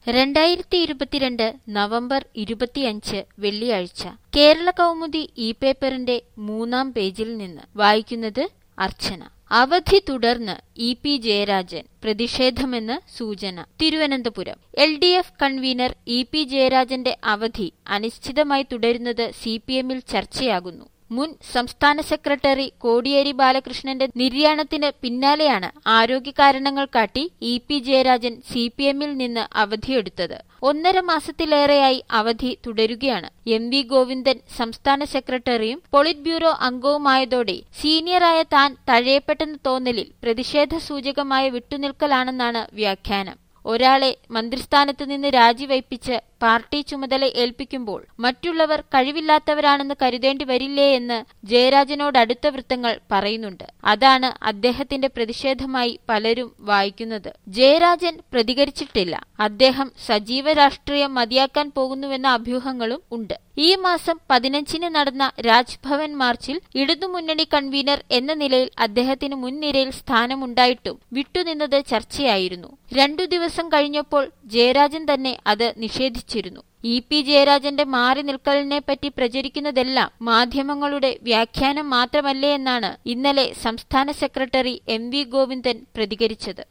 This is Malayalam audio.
രണ്ടായിരത്തി ഇരുപത്തിരണ്ട് നവംബർ ഇരുപത്തിയഞ്ച് വെള്ളിയാഴ്ച കേരള കൗമുദി ഇ പേപ്പറിന്റെ മൂന്നാം പേജിൽ നിന്ന് വായിക്കുന്നത് അർച്ചന അവധി തുടർന്ന് ഇ പി ജയരാജൻ പ്രതിഷേധമെന്ന് സൂചന Thiruvananthapuram L D F convener E P ജയരാജന്റെ അവധി അനിശ്ചിതമായി തുടരുന്നത് സി പി എമ്മിൽ ചർച്ചയാകുന്നു മുൻ സംസ്ഥാന സെക്രട്ടറി കോടിയേരി ബാലകൃഷ്ണന്റെ നിര്യാണത്തിന് പിന്നാലെയാണ് ആരോഗ്യകാരണങ്ങൾ കാട്ടി E P Jayarajan C P എമ്മിൽ നിന്ന് അവധിയെടുത്തത് ഒന്നര മാസത്തിലേറെയായി അവധി തുടരുകയാണ് എം വി ഗോവിന്ദൻ സംസ്ഥാന സെക്രട്ടറിയും പൊളിറ്റ് ബ്യൂറോ അംഗവുമായതോടെ സീനിയറായ താൻ തഴയപ്പെട്ടെന്ന തോന്നലിൽ പ്രതിഷേധ സൂചകമായ വിട്ടുനിൽക്കലാണെന്നാണ് വ്യാഖ്യാനം ഒരാളെ മന്ത്രിസ്ഥാനത്ത് നിന്ന് രാജിവയ്പ്പിച്ച് പാർട്ടി ചുമതല ഏൽപ്പിക്കുമ്പോൾ മറ്റുള്ളവർ കഴിവില്ലാത്തവരാണെന്ന് കരുതേണ്ടി വരില്ലേ എന്ന് ജയരാജനോടടുത്ത വൃത്തങ്ങൾ പറയുന്നുണ്ട് അതാണ് അദ്ദേഹത്തിന്റെ പ്രതിഷേധമായി പലരും വായിക്കുന്നത് ജയരാജൻ പ്രതികരിച്ചിട്ടില്ല അദ്ദേഹം സജീവ രാഷ്ട്രീയം മതിയാക്കാൻ പോകുന്നുവെന്ന അഭ്യൂഹങ്ങളും ഉണ്ട് ഈ മാസം പതിനഞ്ചിന് നടന്ന രാജ്ഭവൻ മാർച്ചിൽ ഇടതുമുന്നണി കൺവീനർ എന്ന നിലയിൽ അദ്ദേഹത്തിന് മുൻനിരയിൽ സ്ഥാനമുണ്ടായിട്ടും വിട്ടുനിന്നത് ചർച്ചയായിരുന്നു രണ്ടു ദിവസം കഴിഞ്ഞപ്പോൾ ജയരാജൻ തന്നെ അത് നിഷേധിച്ചിരുന്നു ഇ പി ജയരാജന്റെ മാറി നിൽക്കലിനെ പറ്റി പ്രചരിക്കുന്നതെല്ലാം മാധ്യമങ്ങളുടെ വ്യാഖ്യാനം മാത്രമല്ലേ എന്നാണ് ഇന്നലെ സംസ്ഥാന സെക്രട്ടറി എം വി ഗോവിന്ദൻ പ്രതികരിച്ചത്